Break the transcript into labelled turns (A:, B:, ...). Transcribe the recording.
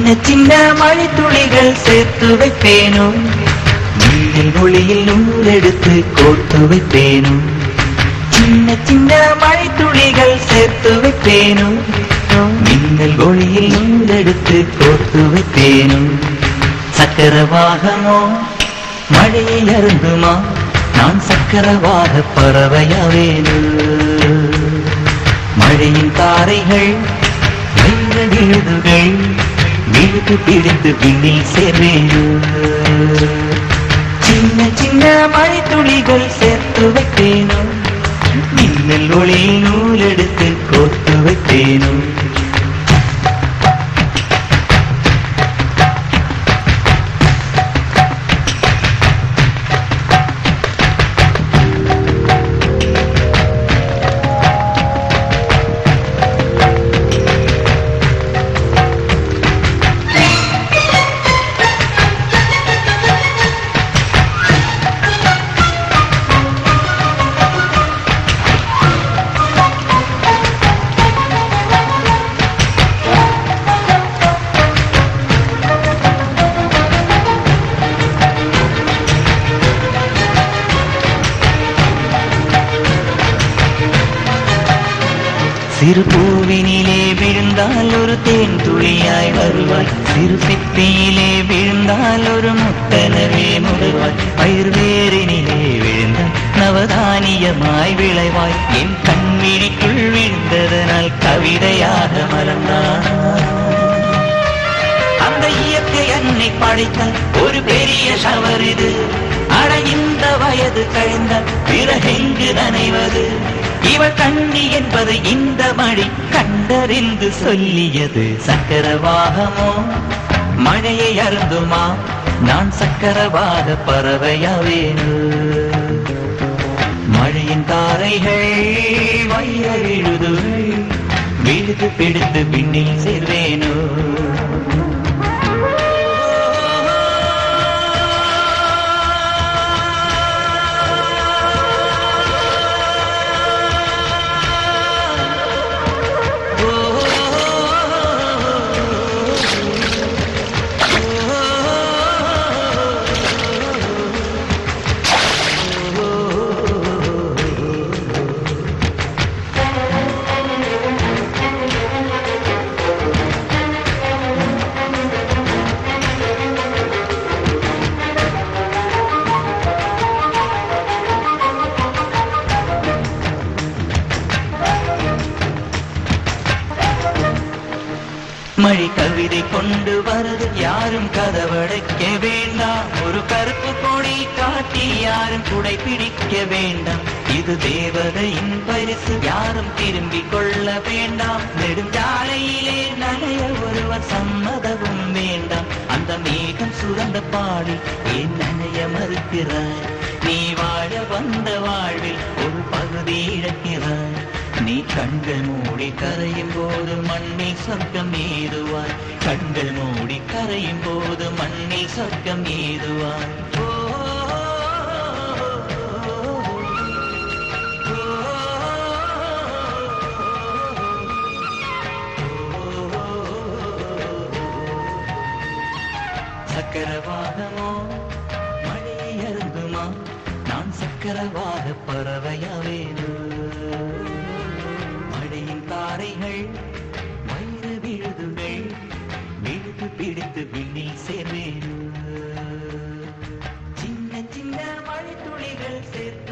A: சின்ன மழை துளிகள் சேர்த்து வைப்பேனோ மின்னல் ஒளியில் நூலெடுத்து கோர்த்து வைப்பேனோ சின்ன சின்ன மழை துளிகள் சேர்த்து வைப்பேனோ மின்னல் ஒளியில் நூலெடுத்து கோர்த்து வைப்பேனோ சக்கரவாகமோ மழையை அருந்துமா நான் சக்கரவாக பறவையாவேனோ மழையின் தாரைகள் வைர விழுதுகள் விழுது பிடித்து விண்ணில் சேர்வேனோ சின்ன சின்ன மழை துளிகள் சேர்த்து வைப்பேனோ மின்னல் ஒளி நூலெடுத்து கோர்த்து வைப்பேனோ சிறு பூவினிலே விழுந்தால் ஒரு தேன் துளியாய் வருவாய் சிறு சிப்பியிலே விழுந்தால் ஒரு முத்தனவே முடுவாய் பயிர் வேரினிலே விழுந்தால் நவதானியமாய் விளைவாய் என் கண்விழிக்குள் விழுந்ததனால் கவிதையாக மலர்ந்தான் அந்த இயற்கை அன்னை படைத்தால் ஒரு பெரிய ஷவர் இது அட இந்த வயது கழிந்தால் பிறகெங்கு நனைவது இவள் கண்ணி என்பது இந்த மழை கண்டறிந்து சொல்லியது சக்கரவாகமோ மழையை அருந்துமா நான் சக்கரவாக பறவையாவேனு மழையின் தாரைகள் வைர விழுதுகள் விழுது பிடித்து பின்னில் சேர்வேனோ மழை கவிதை கொண்டு வருது யாரும் கதவடைக்க வேண்டாம் ஒரு கருப்பு கொடி காட்டி யாரும் குடை பிடிக்க வேண்டாம் இது தேவதையின் பரிசு யாரும் திரும்பிக் கொள்ள வேண்டாம் நெடுஞ்சாலையிலே நனைய ஒருவர் சம்மதமும் வேண்டாம் அந்த மேகம் சுரந்த பாடி ஏன் நனைய மறுக்கிறாய் நீ வாழ வந்த வாழ்வில் ஒரு பகுதி இழக்கிறாய் நீ கண்கள் மூடி கரையும் போது மண்ணில் சொர்க்கம் ஏதுவாய் கண்கள் மூடி கரையும் போது மண்ணில் சொர்க்கம் ஏதுவாய் ஓ, சக்கரவாகமோ மழையை அருந்துமா நான் சக்கரவாக பறவையாவேனோ மழையின் தாரைகள் வைர விழுதுகள் விழுது பிடித்து விண்ணில் சேர்வேனோ சின்ன சின்ன மழை துளிகள் சேர்த்து